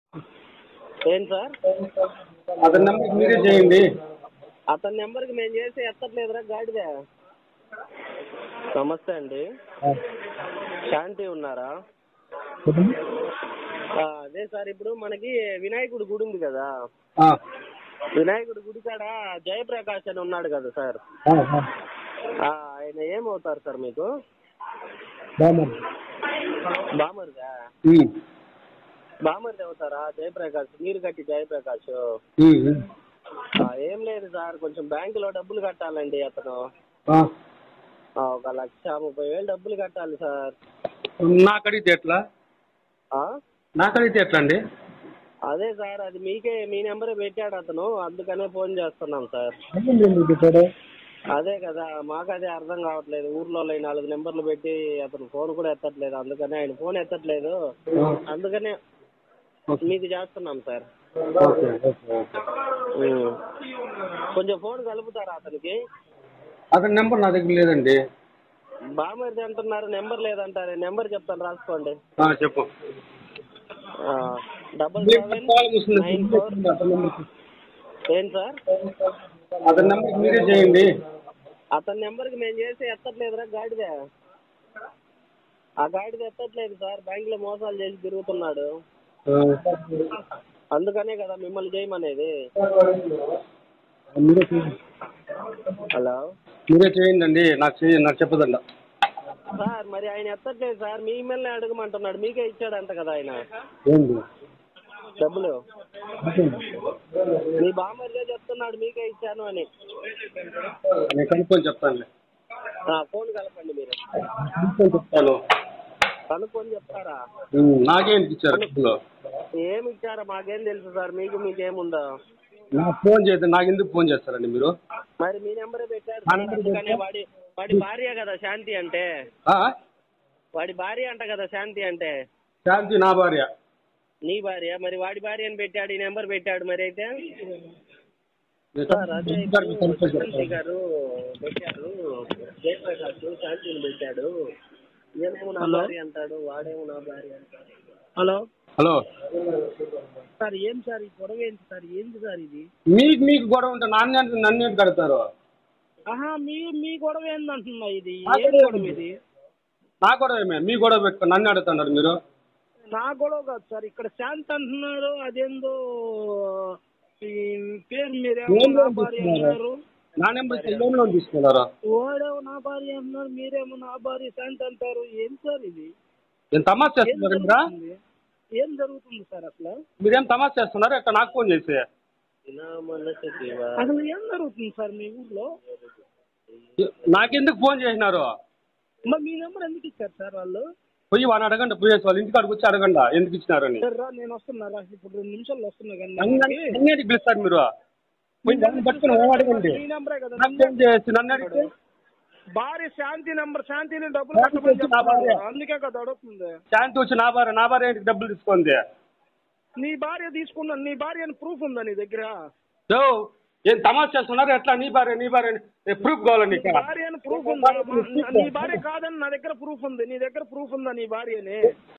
ఏం సార్ అతని నెంబర్కి మీరే చేయండి అతని నెంబర్కి మేము చేసి ఎత్తట్లేదురా గాడిదే నమస్తే అండి శాంతి ఉన్నారా ఆ, అదే సార్ ఇప్పుడు మనకి వినాయకుడి గుడి ఉంది కదా ఆ, వినాయకుడి గుడి కాడ జయప్రకాష్ అని ఉన్నాడు కదా సార్ ఆ, ఆ. ఆ, ఆయన ఏమవుతారు సార్ మీకు బాగున్నాను. బామర్దా ఉమ్, బామర్ది అవుతారా జయప్రకాష్ నీరు కట్టి జయప్రకాష్ ఉమ్, ఉమ్. ఆ, ఏం లేదు సార్ కొంచెం బ్యాంకులో డబ్బులు కట్టాలండి అతను ఆ. ఆ, ఒక లక్ష ముప్పై వేలు డబ్బులు కట్టాలి సార్ నాకు అడిగితే ఎట్లా ఆ? నాకు అడిగితే ఎట్లా అండి అదే సార్ అది మీకే మీ నెంబరే పెట్టాడు అతను అందుకనే ఫోన్ చేస్తున్నాం సార్ అదే కదా మాకు అదే అర్థం కావట్లేదు ఊర్లో ఈ నాలుగు నెంబర్లు పెట్టి అతను ఫోన్ కూడా ఎత్తట్లేదు అందుకనే ఆయన ఫోన్ ఎత్తట్లేదు అందుకనే మీకు చేస్తున్నాం సార్ ఓకే ఓకే ఓకే ఉం. కొంచెం ఫోన్ కలుపుతారా అతనికి అతని నెంబర్ నా దగ్గర లేదండి బామర్ది అంటున్నారు నెంబర్ లేదంటారు నెంబర్ చెప్తాను రాసుకోండి ఆ, చెప్పు ఆ, డబల్ మీకు సెవెన్ కాల్ వస్తుంది. నైన్ ఫోర్ అతని నెంబర్కి. ఏం సార్ అతని నెంబర్కి మీరే చేయండి అతని నెంబర్కి మేము చేసి ఎత్తట్లేదురా గాడిదే ఆ గాడిద ఎత్తట్లేదు సార్ బ్యాంకులో మోసాలు చేసి తిరుగుతున్నాడు ఆ. అందుకనే కదా మిమ్మల్ని చేయమనేది మీరే చేయండి హలో మీరే చేయండి అండి నాకు చేయండి నాకు చెప్పదండి సార్ మరి ఆయన ఎత్తట్లేదు సార్ మీ మిమ్మల్ని అడగమంటున్నాడు మీకే ఇచ్చాడంట కదా ఆయన ఏంటి డబ్బులు మీ బామ్మరిదే చెప్తున్నాడు మీకే ఇచ్చాను అని నేను కనుక్కొని చెప్తాను ఆ, ఫోన్ కలపండి మీరు కనుక్కొని చెప్తాను కనుక్కొని చెప్తారా ఉమ్, నాకేంటి ఇచ్చారు డబ్బులు ఏమి ఇచ్చారో మాకేం తెలుసు సార్ మీకు మీకేముందో నాకు ఫోన్ చేస్తే నాకు ఎందుకు ఫోన్ చేస్తారండి మీరు మరి మీ నెంబరే పెట్టారు ఆ సార్, నెంబర్ అందుకనే పెట్టా? వాడి వాడి భార్య కదా శాంతి అంటే ఆ? వాడి భార్య అంట కదా శాంతి అంటే శాంతి నా భార్య నీ భార్య మరి వాడి భార్య అని పెట్టాడు ఈ నెంబర్ పెట్టాడు మరి అయితే నేను సార్ అదే కనుక్కొని ఇప్పుడు కనుక్కొని శాంతి చెప్తాను. గారు పెట్టాడు జయప్రకాష్ శాంతిని పెట్టాడు ఈయనేమో నా హలో? భార్య అంటాడు వాడేమో నా భార్య అంటాడు హలో హలో సార్ ఏం సార్ ఈ గొడవ ఏంటి సార్ ఏంటి సార్ ఇది మీకు మీకు గొడవ ఉంటే నాన్న నన్ను ఏంటి కడతారు ఆహా మీ మీ గొడవ ఏందంటున్నా ఇది నా ఏం గొడవ గొడవ ఏంది? ఇది నా గొడవ ఏమే మీ గొడవ పెట్టుకో నన్ను అడుగుతున్నారు మీరు నా గొడవ కాదు సార్ ఇక్కడ శాంతి అంటున్నారు అదేందో ఈ పేరు మీరేమో ఏం నా లోన్ భార్య తీసుకున్నారు? అన్నారు నా నెంబర్ ఇస్తే ఏం లోన్ తీసుకున్నారా వాడేమో నా భార్య అంటున్నారు మీరేమో నా భార్య శాంతి అంటారు ఏం సార్ ఇది నేను తమాష ఏం చేస్తున్నారు ఇక్కడ జరుగుతుంది ఏం జరుగుతుంది సార్ అసలు మీరేం తమాష చేస్తున్నారు ఇక్కడ నాకు ఫోన్ చేసి అసలు ఏం జరుగుతుంది సార్ మీ ఊర్లో నాకెందుకు ఫోన్ చేసినారు మరి మీ నెంబర్ ఎందుకు ఇచ్చారు సార్ వాళ్ళు పోయి వాడిని అడగండి పోయేసి వాళ్ళు ఇంటికాడికి వచ్చి అడగండి ఎందుకు ఇచ్చినారని సరే రా నేను వస్తున్నా రా ఇప్పుడు రెండు నిమిషాల్లో వస్తున్నా కానీ నన్ను నేను అన్నిటికి పిలుస్తారు మీరు పోయి వాళ్ళని పట్టుకుని వాళ్ళు అడగండి మీ నెంబరే కదా నాకు ఫోన్ చేసి నన్ను అడిగితే భార్య శాంతి నెంబర్ శాంతిని డబ్బులు శాంతి కట్టమని వచ్చి నా భార్య. చెప్తున్నారు. అందుకే కదా అడుగుతుంది శాంతి వచ్చి నా భార్య నా భార్య ఇంటికి డబ్బులు తీసుకుంది నీ భార్య తీసుకున్నా నీ భార్య అని ప్రూఫ్ ఉందా నీ దగ్గర యో ఏం తమాష చేస్తున్నారు ఎట్లా నీ భార్య నీ భార్య ప్రూఫ్ కావాలి నీ నీకు భార్య అని ప్రూఫ్ ఉందా నీ భార్య కాదని నా దగ్గర ప్రూఫ్ ఉంది నీ దగ్గర ప్రూఫ్ ఉందా నీ భార్యని